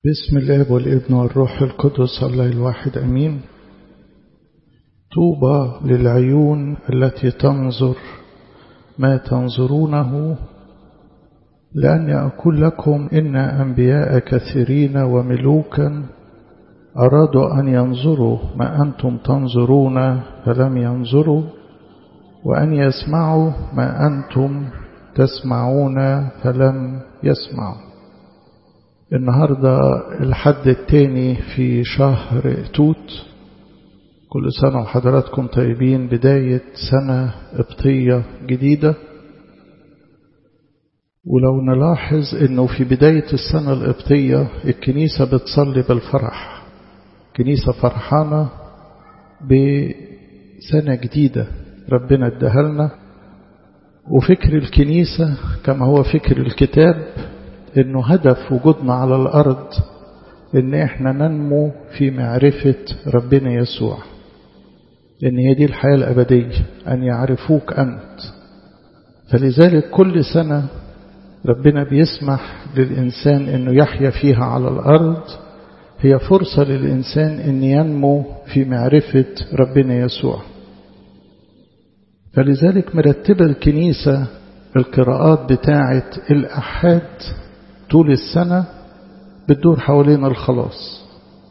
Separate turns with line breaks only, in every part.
بسم الله والابن والروح القدس الله الواحد أمين طوبى للعيون التي تنظر ما تنظرونه لأني أقول لكم إن أنبياء كثيرين وملوكا أرادوا أن ينظروا ما أنتم تنظرون فلم ينظروا وأن يسمعوا ما أنتم تسمعون فلم يسمعوا النهاردة الحد التاني في شهر توت كل سنة وحضراتكم طيبين بداية سنة قبطية جديدة ولو نلاحظ انه في بداية السنة القبطية الكنيسة بتصلي بالفرح كنيسة فرحانة بسنة جديدة ربنا ادهلنا وفكر الكنيسة كما هو فكر الكتاب انه هدف وجودنا على الارض ان احنا ننمو في معرفة ربنا يسوع لان هي دي الحياة الابدية ان يعرفوك انت فلذلك كل سنة ربنا بيسمح للإنسان أنه يحيا فيها على الأرض هي فرصة للإنسان أن ينمو في معرفة ربنا يسوع فلذلك مرتبة الكنيسة القراءات بتاعة الأحاد طول السنة بتدور حوالين الخلاص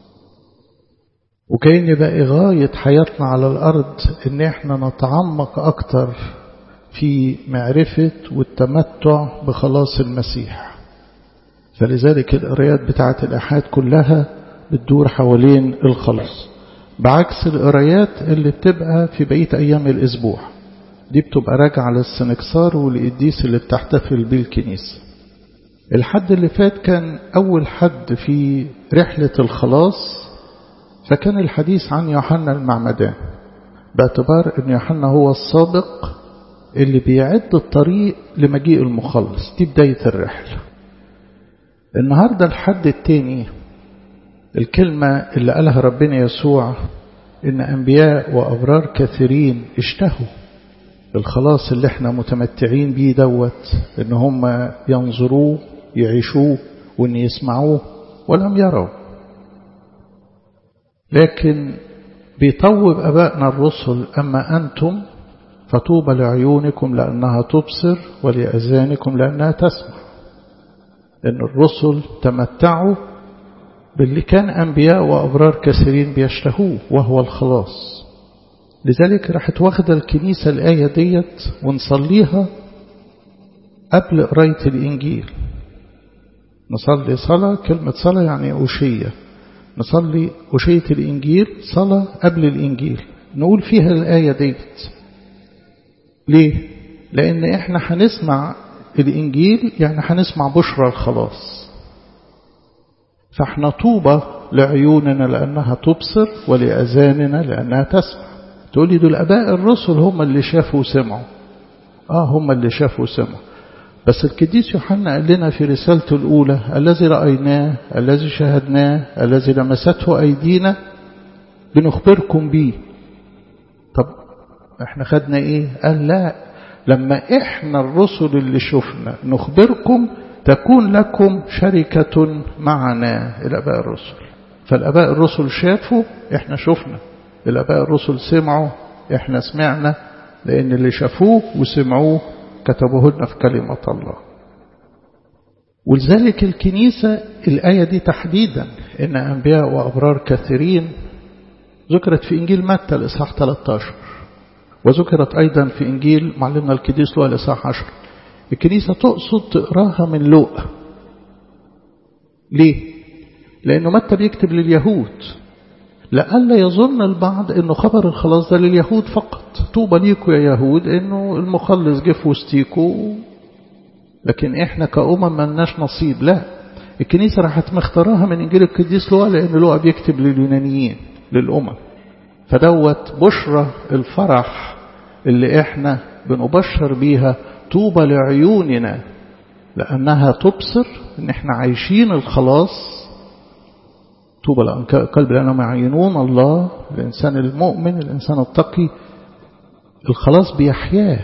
وكأن يبقى غاية حياتنا على الأرض إن إحنا نتعمق أكتر في معرفة والتمتع بخلاص المسيح فلذلك القرايات بتاعة الأحاد كلها بتدور حوالين الخلاص بعكس القرايات اللي بتبقى في بقية أيام الأسبوع دي بتبقى راجعة للسنكسار والقديس اللي بتحتفل بيه الكنيسة الحد اللي فات كان أول حد في رحلة الخلاص فكان الحديث عن يوحنا المعمدان باعتبار أن يوحنا هو السابق اللي بيعد الطريق لمجيء المخلص دي بداية الرحلة النهاردة الحد التاني الكلمة اللي قالها ربنا يسوع إن أنبياء وأبرار كثيرين اشتهوا الخلاص اللي احنا متمتعين بيه دوت إن هم ينظروه يعيشوه وإن يسمعوه ولم يروا لكن بيطوب أبائنا الرسل أما أنتم فطوبى لعيونكم لأنها تبصر ولأذانكم لأنها تسمع إن الرسل تمتعوا باللي كان أنبياء وأبرار كثيرين بيشتهوه وهو الخلاص لذلك راحت واخدة الكنيسة الآية ديت ونصليها قبل قراية الإنجيل نصلي صلاة كلمة صلاة يعني أشية نصلي أشية الإنجيل صلاة قبل الإنجيل نقول فيها الآية ديت ليه؟ لأن إحنا هنسمع الإنجيل يعني هنسمع بشرى الخلاص فإحنا طوبى لعيوننا لأنها تبصر ولأذاننا لأنها تسمع تقول لي دول أباء الرسل هم اللي شافوا وسمعوا آه هم اللي شافوا وسمعوا بس القديس يوحنا قال لنا في رسالته الأولى الذي رأيناه الذي شاهدناه الذي لمسته أيدينا بنخبركم به طب احنا خدنا ايه قال لا لما احنا الرسل اللي شفنا نخبركم تكون لكم شركة معنا الاباء الرسل فالاباء الرسل شافوا احنا شفنا الاباء الرسل سمعوا احنا سمعنا لان اللي شافوه وسمعوه كتبوه لنا في كلمة الله ولذلك الكنيسة الآية دي تحديدا إن أنبياء وأبرار كثيرين ذكرت في إنجيل متى الإصحاح 13 وذكرت أيضا في إنجيل معلمنا القديس لوقا الإصحاح 10 الكنيسة تقصد تقراها من لوقا ليه؟ لأنه متى بيكتب لليهود لئلا يظن البعض أنه خبر الخلاص ده لليهود فقط طوبى ليكوا يا يهود أنه المخلص جه في وسطيكوا لكن إحنا كأمم ملناش نصيب لا الكنيسة راحت مختارها من إنجيل القديس لوقا لأن لوقا بيكتب لليونانيين للأمم فدوت بشرى الفرح اللي احنا بنبشر بيها طوبى لعيوننا لأنها تبصر ان احنا عايشين الخلاص طوبى قلب لأنهم يعينون الله الإنسان المؤمن الإنسان التقي الخلاص بيحياه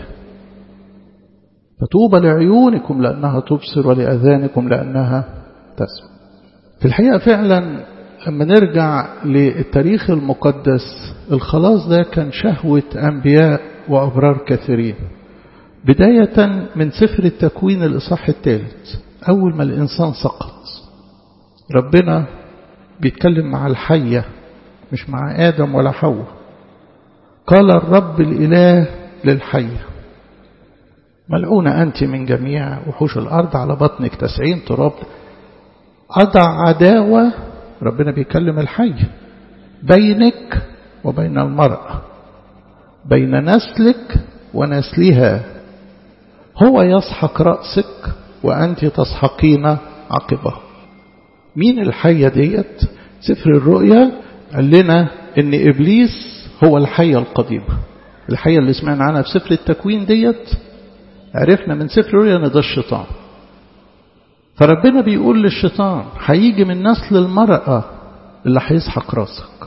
فطوبى لعيونكم لأنها تبصر ولأذانكم لأنها تسمع في الحقيقة فعلا لما نرجع للتاريخ المقدس الخلاص ده كان شهوة أنبياء وأبرار كثيرين بداية من سفر التكوين الإصحاح الثالث أول ما الإنسان سقط ربنا بيتكلم مع الحية مش مع آدم ولا حواء قال الرب الإله للحية ملعونة أنت من جميع وحوش الأرض على بطنك تسعين تراب أضع عداوة ربنا بيكلم الحي بينك وبين المرأة بين نسلك ونسلها هو يسحق رأسك وأنت تسحقين عقبه مين الحية ديت سفر الرؤيا قال لنا ان إبليس هو الحية القديمة الحية اللي سمعنا عنها في سفر التكوين ديت عرفنا من سفر الرؤيا ان ده الشيطان فربنا بيقول للشيطان هيجي من نسل المرأة اللي هيسحق راسك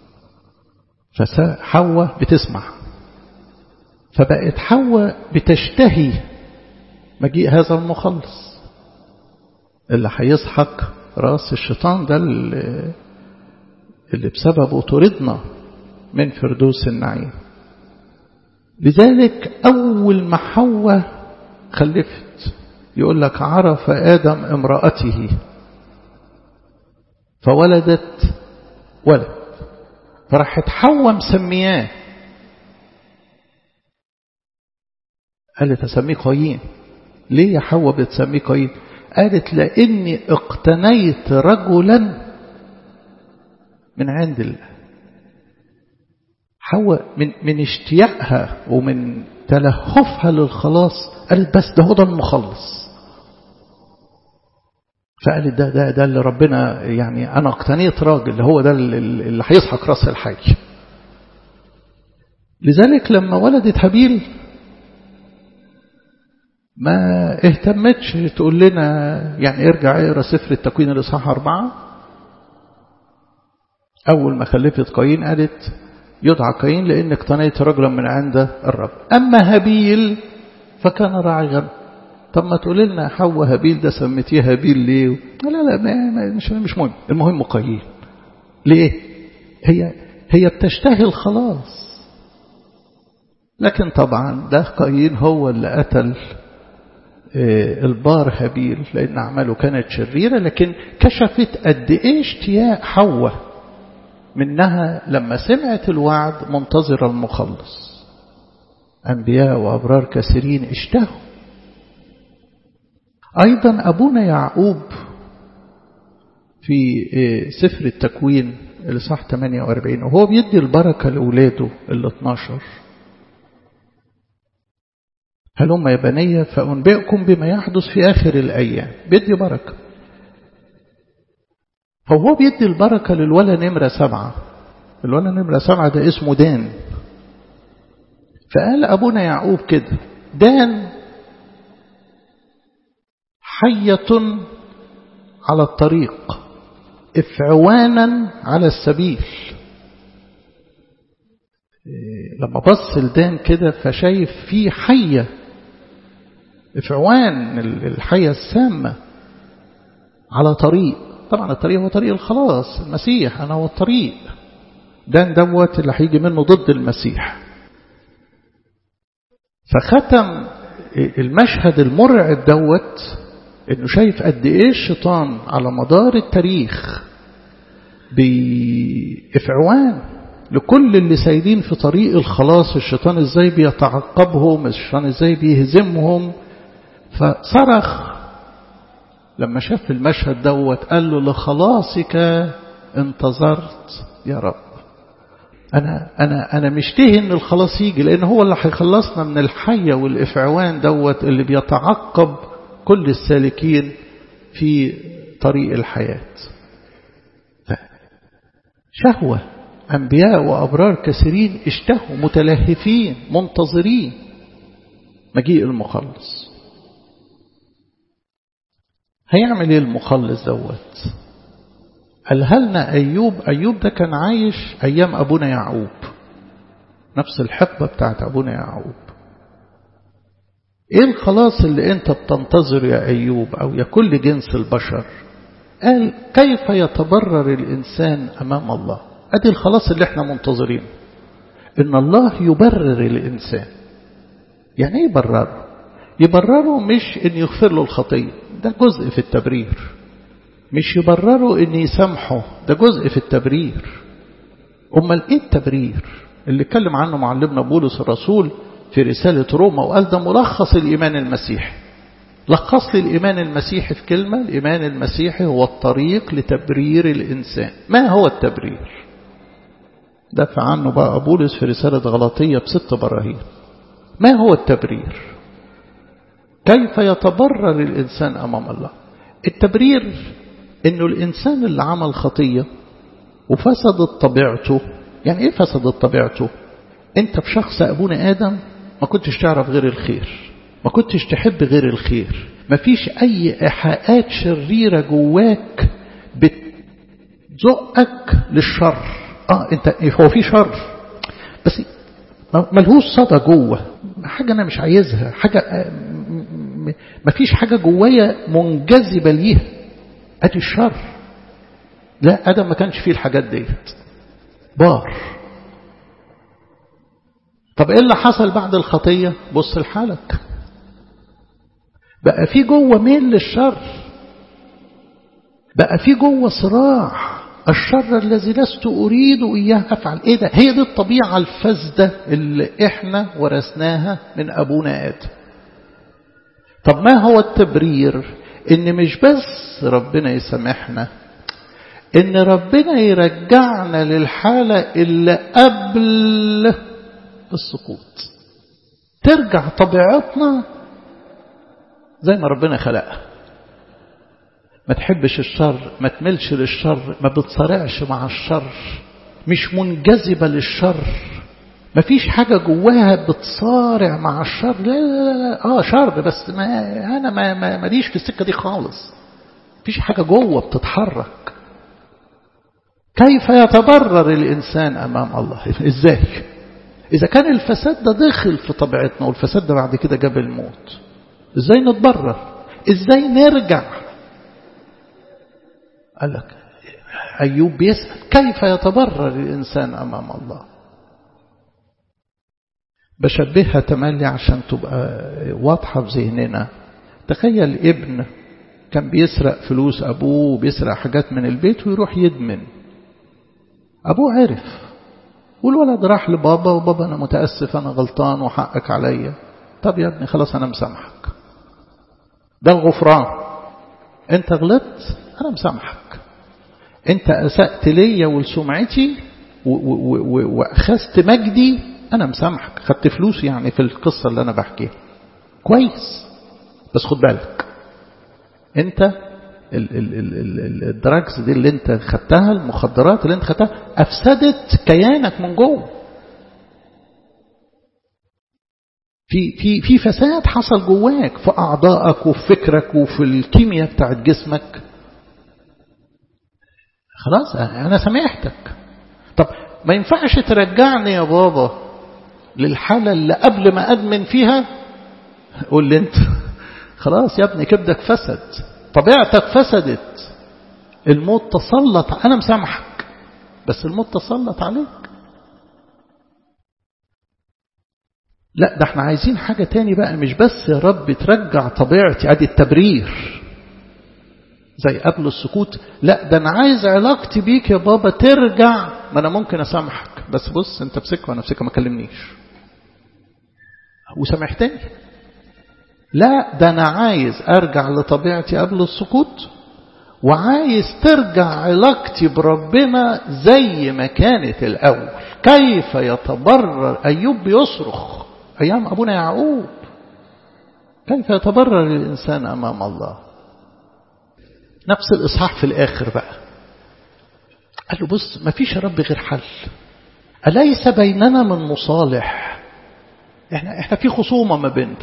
فحواء بتسمع فبقت حواء بتشتهي مجيء هذا المخلص اللي هيسحق راس الشيطان ده اللي, اللي بسببه طردنا من فردوس النعيم لذلك أول ما حواء خلفت يقول لك عرف آدم امرأته فولدت ولد فراحت حواء مسمياه قالت أسميه قايين ليه يا حواء بتسميه قايين قالت لأني اقتنيت رجلا من عند الله حواء من من اشتياقها ومن تلهفها للخلاص قالت بس ده هو ده المخلص فقالت ده ده ده اللي ربنا يعني انا اقتنيت راجل هو ده اللي هيسحق راس الحي لذلك لما ولدت هابيل ما اهتمتش تقول لنا يعني ارجع اقرا سفر التكوين الاصحاح أربعة أول ما خلفت قايين قالت يدعى قايين لأن اقتنيت رجلا من عند الرب أما هابيل فكان راعي غنم طب ما تقول لنا حواء هابيل ده سميتيه هابيل ليه لا لا ما مش مش مهم المهم قايين ليه هي هي بتشتهي الخلاص لكن طبعا ده قايين هو اللي قتل البار هابيل لأن أعماله كانت شريرة لكن كشفت قد إيه اشتياق حواء منها لما سمعت الوعد منتظرة المخلص أنبياء وأبرار كثيرين اشتهوا أيضا أبونا يعقوب في سفر التكوين الإصحاح 48 وهو بيدي البركة لأولاده ال 12 هلم يا بني فأنبئكم بما يحدث في آخر الأيام بيدي بركة فهو بيدي البركة للولا نمرة سبعة الولا نمرة سبعة ده اسمه دان فقال أبونا يعقوب كده دان حية على الطريق افعوانا على السبيل لما بص لدان كده فشايف فيه حية افعوان الحية السامة على طريق طبعا الطريق هو طريق الخلاص المسيح أنا هو الطريق دان دوت اللي هيجي منه ضد المسيح فختم المشهد المرعب دوت انه شايف قد ايه الشيطان على مدار التاريخ بإفعوان لكل اللي سايدين في طريق الخلاص الشيطان ازاي بيتعقبهم الشيطان ازاي بيهزمهم فصرخ لما شاف المشهد دوت قال له لخلاصك انتظرت يا رب أنا أنا أنا مشتهي إن الخلاص يجي لأن هو اللي هيخلصنا من الحية والإفعوان دوت اللي بيتعقب كل السالكين في طريق الحياة شهوة أنبياء وأبرار كثيرين اشتهوا متلهفين منتظرين مجيء المخلص هيعمل ايه المخلص دوت ألهلنا أيوب أيوب ده كان عايش أيام أبونا يعقوب نفس الحقبة بتاعت أبونا يعقوب إيه الخلاص اللي أنت بتنتظر يا أيوب أو يا كل جنس البشر قال كيف يتبرر الإنسان أمام الله أدي الخلاص اللي احنا منتظرين إن الله يبرر الإنسان يعني ايه يبرره يبرره مش إن يغفر له الخطية ده جزء في التبرير مش يبرره إن يسامحه ده جزء في التبرير أمال إيه التبرير اللي اتكلم عنه معلمنا بولس الرسول في رسالة روما وقال ده ملخص الإيمان المسيحي لخص لي الإيمان المسيحي في كلمة الإيمان المسيحي هو الطريق لتبرير الإنسان ما هو التبرير دافع عنه بقى بولس في رسالة غلطية بست براهين ما هو التبرير كيف يتبرر الإنسان أمام الله التبرير إنه الإنسان اللي عمل خطية وفسدت طبيعته يعني إيه فسدت طبيعته أنت في شخص أبونا آدم ما كنتش تعرف غير الخير ما كنتش تحب غير الخير ما فيش أي إيحاءات شريرة جواك بتزقك للشر آه أنت هو في شر بس ملهوش صدى جوه حاجة أنا مش عايزها حاجة ما فيش حاجة جوايا منجذبة ليها أدي الشر لا آدم ما كانش فيه الحاجات ديت بار طب ايه اللي حصل بعد الخطية بص لحالك بقى في جوه ميل للشر بقى في جوه صراع الشر الذي لست أريد إياه أفعل إيه ده هي دي الطبيعة الفاسدة اللي إحنا ورثناها من أبونا آدم طب ما هو التبرير إن مش بس ربنا يسامحنا إن ربنا يرجعنا للحالة اللي قبل السقوط ترجع طبيعتنا زي ما ربنا خلقها ما تحبش الشر ما تملش للشر ما بتصارعش مع الشر مش منجذبة للشر ما فيش حاجة جواها بتصارع مع الشر لا لا لا اه شر بس ما انا ما ما ماليش في السكة دي خالص فيش حاجة جوه بتتحرك كيف يتبرر الإنسان أمام الله إزاي إذا كان الفساد ده داخل في طبيعتنا والفساد ده بعد كده جاب الموت إزاي نتبرر إزاي نرجع قال لك أيوب بيسأل كيف يتبرر الإنسان أمام الله بشبهها تملي عشان تبقى واضحة في ذهننا تخيل ابن كان بيسرق فلوس أبوه وبيسرق حاجات من البيت ويروح يدمن أبوه عرف والولد راح لبابا وبابا أنا متأسف أنا غلطان وحقك عليا طب يا ابني خلاص أنا مسامحك ده الغفران أنت غلطت أنا مسامحك أنت أسأت ليا ولسمعتي وأخذت مجدي أنا مسامحك خدت فلوس يعني في القصة اللي أنا بحكيها كويس بس خد بالك أنت الدراجز دي اللي انت خدتها المخدرات اللي انت خدتها افسدت كيانك من جوه في في في فساد حصل جواك في اعضائك وفي فكرك وفي الكيمياء بتاعت جسمك خلاص انا سامحتك طب ما ينفعش ترجعني يا بابا للحالة اللي قبل ما أدمن فيها قول لي انت خلاص يا ابني كبدك فسد طبيعتك فسدت الموت تسلط أنا مسامحك بس الموت تسلط عليك لا ده احنا عايزين حاجة تاني بقى مش بس يا رب ترجع طبيعتي ادي التبرير زي قبل السكوت لا ده انا عايز علاقتي بيك يا بابا ترجع ما انا ممكن اسامحك بس بص انت بسكه وانا بسكه ما كلمنيش وسامحتني لا ده أنا عايز أرجع لطبيعتي قبل السقوط وعايز ترجع علاقتي بربنا زي ما كانت الأول كيف يتبرر أيوب بيصرخ أيام أبونا يعقوب كيف يتبرر الإنسان أمام الله نفس الإصحاح في الآخر بقى قال له بص ما فيش يا رب غير حل أليس بيننا من مصالح احنا, احنا في خصومة ما بيننا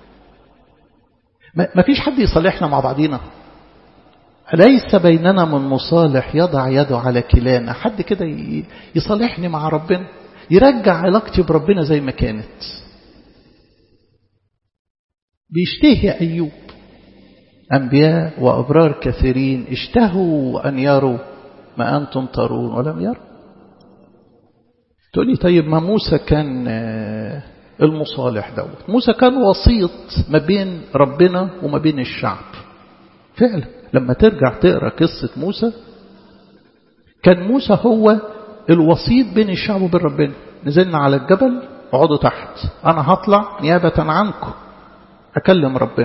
ما فيش حد يصالحنا مع بعضينا ليس بيننا من مصالح يضع يده على كلانا حد كده يصالحني مع ربنا يرجع علاقتي بربنا زي ما كانت بيشتهي أيوب أنبياء وأبرار كثيرين اشتهوا أن يروا ما أنتم ترون ولم يروا تقول لي طيب ما موسى كان المصالح دوت موسى كان وسيط ما بين ربنا وما بين الشعب فعلا لما ترجع تقرأ قصة موسى كان موسى هو الوسيط بين الشعب وبين ربنا نزلنا على الجبل اقعدوا تحت أنا هطلع نيابة عنكم أكلم ربنا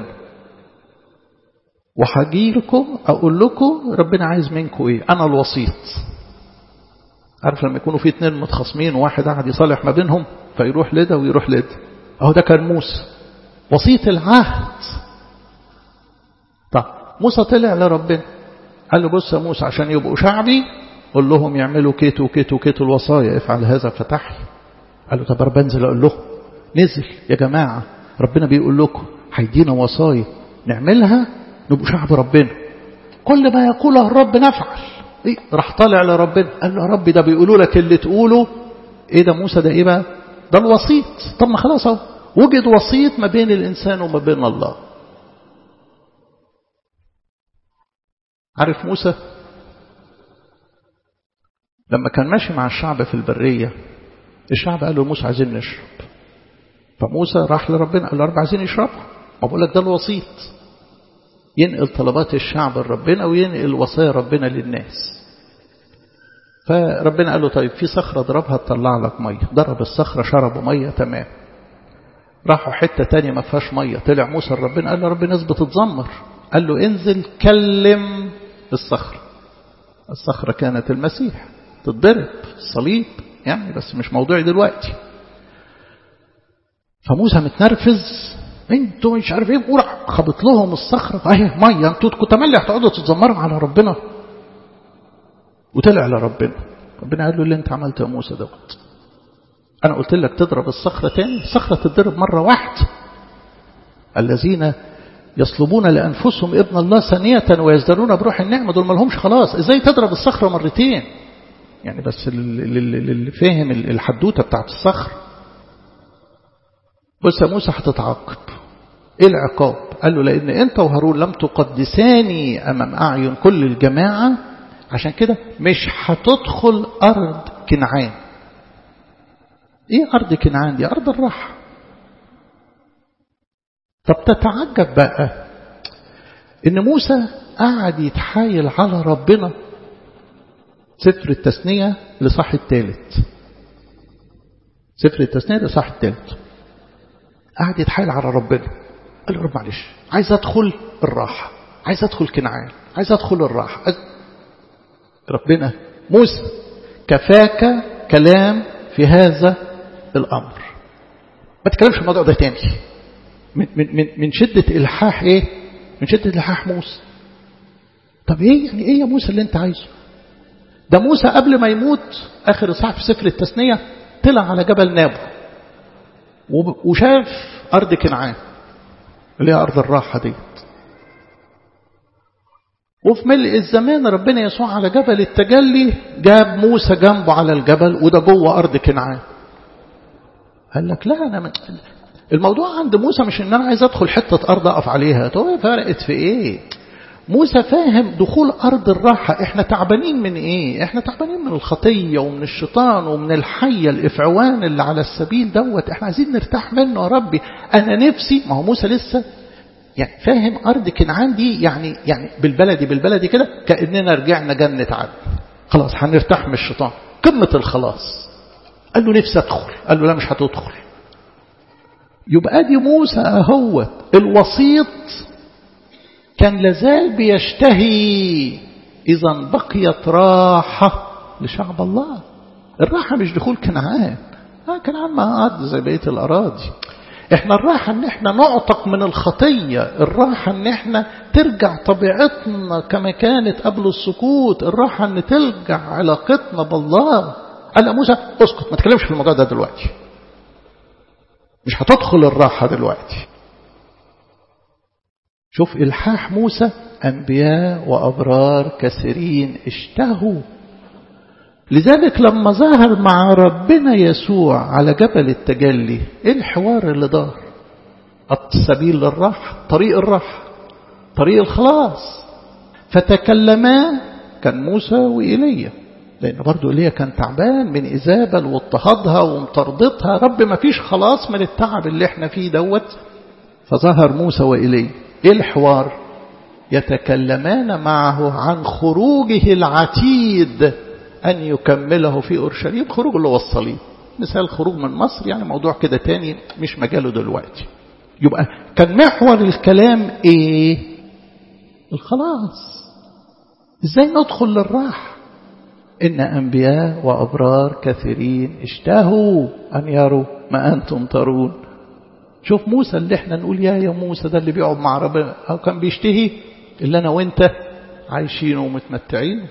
وهجي لكم أقول لكم ربنا عايز منكم إيه أنا الوسيط عارف لما يكونوا في اتنين متخاصمين وواحد قاعد يصالح ما بينهم فيروح لده ويروح لده اهو ده كان موسى وسيط العهد طب موسى طلع لربنا قال له بص يا موسى عشان يبقوا شعبي قول لهم يعملوا كيت وكيت وكيت الوصايا افعل هذا فتح لي قال له طب انا بنزل اقول لهم نزل يا جماعه ربنا بيقول لكم هيدينا وصايا نعملها نبقوا شعب ربنا كل ما يقوله الرب نفعل إيه؟ راح طالع لربنا قال له يا رب ده بيقولوا لك اللي تقوله ايه ده موسى ده ايه بقى ده الوسيط طب ما خلاص اهو وجد وسيط ما بين الانسان وما بين الله عارف موسى لما كان ماشي مع الشعب في البرية الشعب قال له موسى عايزين نشرب فموسى راح لربنا قال له رب عايزين يشربوا ما بقول لك ده الوسيط ينقل طلبات الشعب لربنا وينقل وصايا ربنا للناس فربنا قال له طيب في صخرة ضربها تطلع لك مية ضرب الصخرة شربوا مية تمام راحوا حتة تانية ما فيهاش مية طلع موسى ربنا قال له ربنا ناس بتتذمر قال له انزل كلم الصخرة الصخرة كانت المسيح تتضرب الصليب يعني بس مش موضوعي دلوقتي فموسى متنرفز انتوا مش عارف ايه وراح خبط لهم الصخرة اهي مية انتوا كنتوا تملي هتقعدوا تتذمروا على ربنا وطلع لربنا ربنا قال له اللي انت عملته يا موسى دوت انا قلت لك تضرب الصخرة تاني الصخرة تضرب مرة واحدة الذين يصلبون لأنفسهم ابن الله ثانية ويزدرون بروح النعمة دول ما لهمش خلاص ازاي تضرب الصخرة مرتين يعني بس اللي فاهم الحدوتة بتاعت الصخر بص يا موسى هتتعاقب ايه العقاب قال له لان انت وهارون لم تقدساني امام اعين كل الجماعة عشان كده مش هتدخل ارض كنعان ايه ارض كنعان دي ارض الراحة طب تتعجب بقى ان موسى قعد يتحايل على ربنا سفر التثنية لصح الثالث سفر التثنية لصح الثالث قعد يتحايل على ربنا قال له رب معلش عايز ادخل الراحة عايز ادخل كنعان عايز ادخل الراحة عايز... ربنا موسى كفاك كلام في هذا الامر ما تكلمش الموضوع ده تاني من, من, من, من شدة إلحاح إيه من شدة إلحاح موسى طب إيه يعني إيه يا موسى اللي أنت عايزه ده موسى قبل ما يموت آخر إصحاح في سفر التثنية طلع على جبل نابو وشاف أرض كنعان اللي هي أرض الراحة ديت وفي ملء الزمان ربنا يسوع على جبل التجلي جاب موسى جنبه على الجبل وده جوه أرض كنعان قال لك لا أنا من الموضوع عند موسى مش ان انا عايز ادخل حتة ارض اقف عليها طب فرقت في ايه موسى فاهم دخول ارض الراحة احنا تعبانين من ايه احنا تعبانين من الخطية ومن الشيطان ومن الحية الافعوان اللي على السبيل دوت احنا عايزين نرتاح منه يا ربي انا نفسي ما هو موسى لسه يعني فاهم ارض كنعان دي يعني يعني بالبلدي بالبلدي كده كاننا رجعنا جنة عدن خلاص هنرتاح من الشيطان قمة الخلاص قال له نفسي ادخل قال له لا مش هتدخل يبقى دي موسى اهوت الوسيط كان لازال بيشتهي إذا بقيت راحة لشعب الله الراحة مش دخول كنعان آه كنعان ما أرض زي بقية الأراضي احنا الراحة ان احنا نعتق من الخطية الراحة ان احنا ترجع طبيعتنا كما كانت قبل السكوت الراحة ان ترجع علاقتنا بالله قال موسى اسكت ما تكلمش في الموضوع ده دلوقتي مش هتدخل الراحة دلوقتي شوف إلحاح موسى أنبياء وأبرار كثيرين اشتهوا لذلك لما ظهر مع ربنا يسوع على جبل التجلي ايه الحوار اللي دار السبيل للراحة طريق الراحة طريق الخلاص فتكلما كان موسى وإيليا لأن برضو إيليا كان تعبان من إزابل واضطهادها ومطردتها رب ما فيش خلاص من التعب اللي احنا فيه دوت فظهر موسى وإيليا إيه الحوار يتكلمان معه عن خروجه العتيد أن يكمله في أورشليم خروج اللي هو الصليب مثال خروج من مصر يعني موضوع كده تاني مش مجاله دلوقتي يبقى كان محور الكلام ايه الخلاص ازاي ندخل للراحة إن أنبياء وأبرار كثيرين اشتهوا أن يروا ما أنتم ترون شوف موسى اللي احنا نقول يا يا موسى ده اللي بيقعد مع ربنا أو كان بيشتهي اللي أنا وانت عايشين ومتمتعين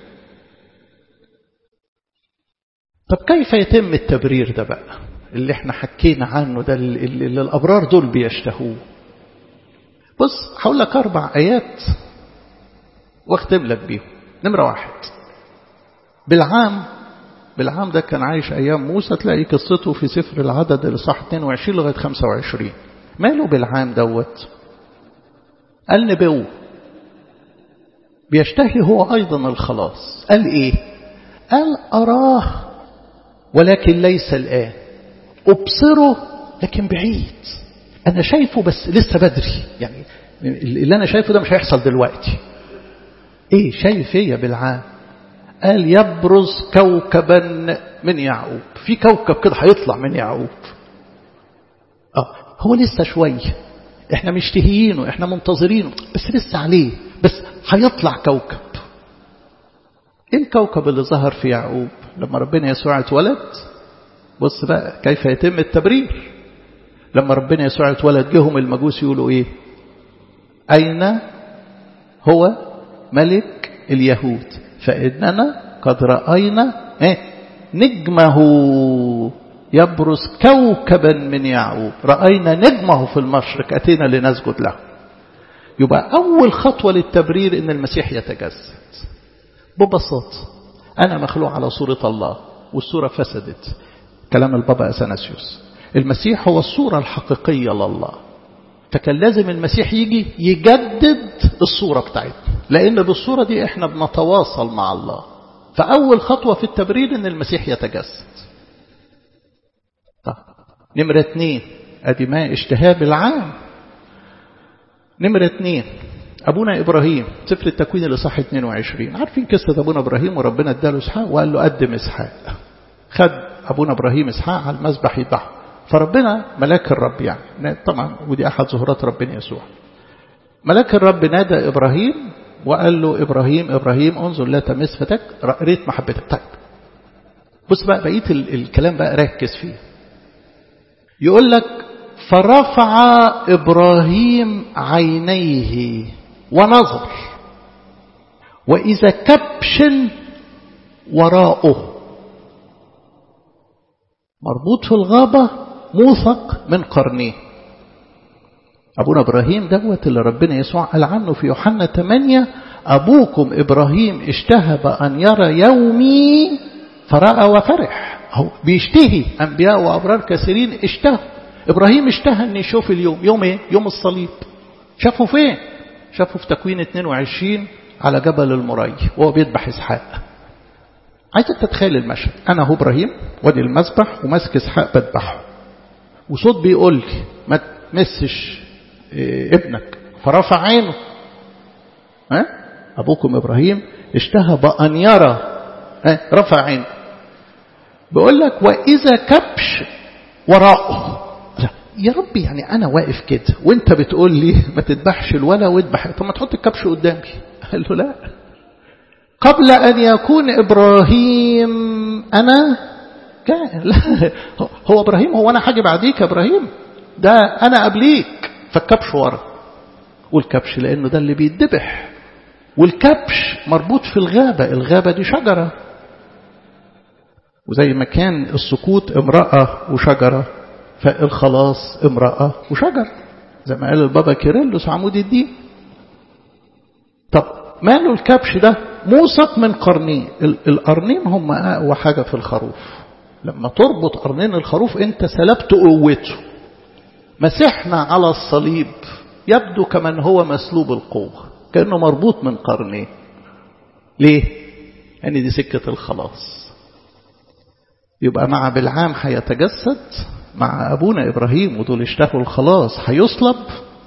طب كيف يتم التبرير ده بقى اللي احنا حكينا عنه ده اللي, اللي الأبرار دول بيشتهوه بص هقول لك أربع آيات واختم لك بيهم نمرة واحد بالعام بالعام ده كان عايش أيام موسى تلاقي قصته في سفر العدد الإصحاح 22 لغاية 25 ماله بالعام دوت قال نبوه بيشتهي هو أيضا الخلاص قال إيه قال أراه ولكن ليس الآن أبصره لكن بعيد أنا شايفه بس لسه بدري يعني اللي أنا شايفه ده مش هيحصل دلوقتي إيه شايف إيه يا بالعام قال يبرز كوكبا من يعقوب في كوكب كده هيطلع من يعقوب آه هو لسه شوية احنا مشتهيينه احنا منتظرينه بس لسه عليه بس هيطلع كوكب ايه الكوكب اللي ظهر في يعقوب لما ربنا يسوع اتولد بص بقى كيف يتم التبرير لما ربنا يسوع اتولد جهم المجوس يقولوا ايه اين هو ملك اليهود فإننا قد رأينا ايه نجمه يبرز كوكبا من يعقوب رأينا نجمه في المشرق أتينا لنسجد له يبقى أول خطوة للتبرير إن المسيح يتجسد ببساطة أنا مخلوق على صورة الله والصورة فسدت كلام البابا أثناسيوس المسيح هو الصورة الحقيقية لله فكان لازم المسيح يجي يجدد الصورة بتاعتنا لأن بالصورة دي احنا بنتواصل مع الله فأول خطوة في التبرير إن المسيح يتجسد طب نمرة اتنين أدي ما اشتهاب العام نمرة اتنين أبونا إبراهيم سفر التكوين اللي صح 22 عارفين قصة أبونا إبراهيم وربنا اداله إسحاق وقال له قدم إسحاق خد أبونا إبراهيم إسحاق على المذبح يذبحه فربنا ملاك الرب يعني طبعا ودي أحد ظهورات ربنا يسوع ملاك الرب نادى إبراهيم وقال له إبراهيم إبراهيم انظر لا تمس فتك رأيت محبتك طيب بص بقى بقية الكلام بقى ركز فيه يقول لك فرفع إبراهيم عينيه ونظر وإذا كبش وراءه مربوط في الغابة موثق من قرنيه أبونا إبراهيم دوت اللي ربنا يسوع قال عنه في يوحنا 8 أبوكم إبراهيم اشتهب أن يرى يومي فرأى وفرح هو بيشتهي أنبياء وأبرار كثيرين اشتهوا إبراهيم اشتهى أن يشوف اليوم يوم إيه؟ يوم الصليب شافه فين؟ شافه في تكوين 22 على جبل المري وهو بيذبح إسحاق عايزك تتخيل المشهد أنا هو إبراهيم وادي المذبح وماسك إسحاق بذبحه وصوت بيقول لي ما تمسش إيه ابنك فرفع عينه ها أبوكم إبراهيم اشتهى بأن يرى ها رفع عينه بيقول لك وإذا كبش وراءه يا ربي يعني أنا واقف كده وانت بتقول لي ما تذبحش الولا واذبح طب ما تحط الكبش قدامي قال له لا قبل أن يكون إبراهيم أنا كان لا هو إبراهيم هو أنا حاجة بعديك يا إبراهيم ده أنا قبليك فالكبش ورا والكبش لأنه ده اللي بيتذبح والكبش مربوط في الغابة الغابة دي شجرة وزي ما كان السكوت امرأة وشجرة فالخلاص امرأة وشجر زي ما قال البابا كيرلس عمود الدين طب ماله الكبش ده موثق من قرنين القرنين هم أقوى حاجة في الخروف لما تربط قرنين الخروف انت سلبت قوته مسحنا على الصليب يبدو كمن هو مسلوب القوة كأنه مربوط من قرنين ليه؟ يعني دي سكة الخلاص يبقى مع بالعام هيتجسد مع أبونا إبراهيم ودول اشتهوا الخلاص هيصلب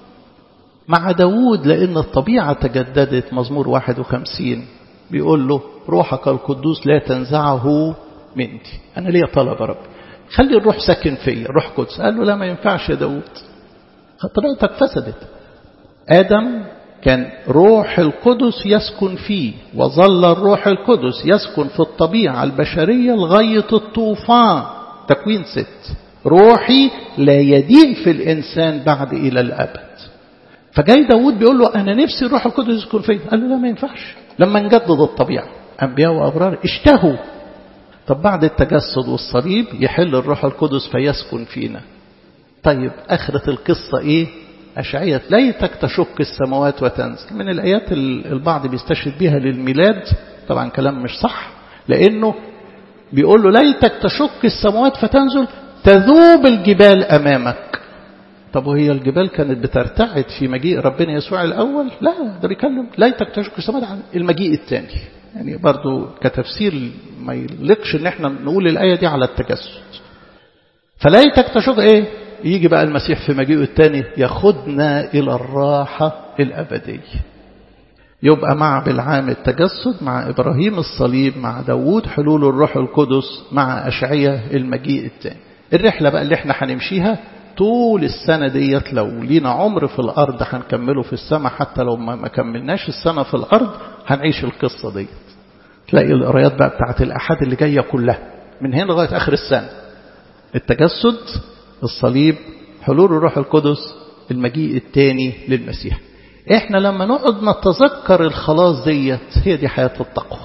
مع داود لأن الطبيعة تجددت مزمور 51 بيقول له روحك القدوس لا تنزعه مني أنا ليا طلب يا رب خلي الروح ساكن فيا الروح قدس قال له لا ما ينفعش يا داود طبيعتك فسدت آدم كان روح القدس يسكن فيه وظل الروح القدس يسكن في الطبيعة البشرية لغاية الطوفان تكوين ست روحي لا يدين في الإنسان بعد إلى الأبد فجاي داود بيقول له أنا نفسي الروح القدس يسكن فيا قال له لا ما ينفعش لما نجدد الطبيعة أنبياء وأبرار اشتهوا طب بعد التجسد والصليب يحل الروح القدس فيسكن فينا طيب آخرة القصة إيه أشعية ليتك تشك السماوات وتنزل من الآيات البعض بيستشهد بها للميلاد طبعا كلام مش صح لأنه بيقول له ليتك تشك السماوات فتنزل تذوب الجبال أمامك طب وهي الجبال كانت بترتعد في مجيء ربنا يسوع الأول لا ده بيكلم ليتك تشك السماوات عن المجيء الثاني يعني برضو كتفسير ما يلقش ان احنا نقول الآية دي على التجسد فليتك تشك ايه يجي بقى المسيح في مجيئه الثاني ياخدنا إلى الراحة الأبدية يبقى مع بالعام التجسد مع إبراهيم الصليب مع داوود حلول الروح القدس مع أشعية المجيء الثاني الرحلة بقى اللي احنا هنمشيها طول السنة ديت لو لينا عمر في الأرض هنكمله في السماء حتى لو ما كملناش السنة في الأرض هنعيش القصة ديت تلاقي القرايات بقى بتاعت الأحد اللي جاية كلها من هنا لغاية آخر السنة التجسد الصليب حلول الروح القدس المجيء الثاني للمسيح احنا لما نقعد نتذكر الخلاص ديت هي دي حياة التقوى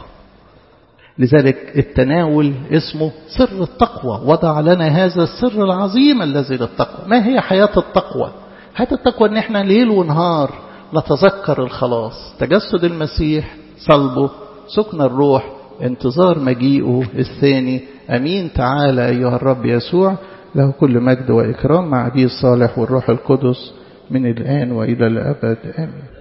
لذلك التناول اسمه سر التقوى وضع لنا هذا السر العظيم الذي للتقوى ما هي حياة التقوى حياة التقوى ان احنا ليل ونهار نتذكر الخلاص تجسد المسيح صلبه سكن الروح انتظار مجيئه الثاني أمين تعالى أيها الرب يسوع له كل مجد وإكرام مع أبيه الصالح والروح القدس من الآن وإلى الأبد آمين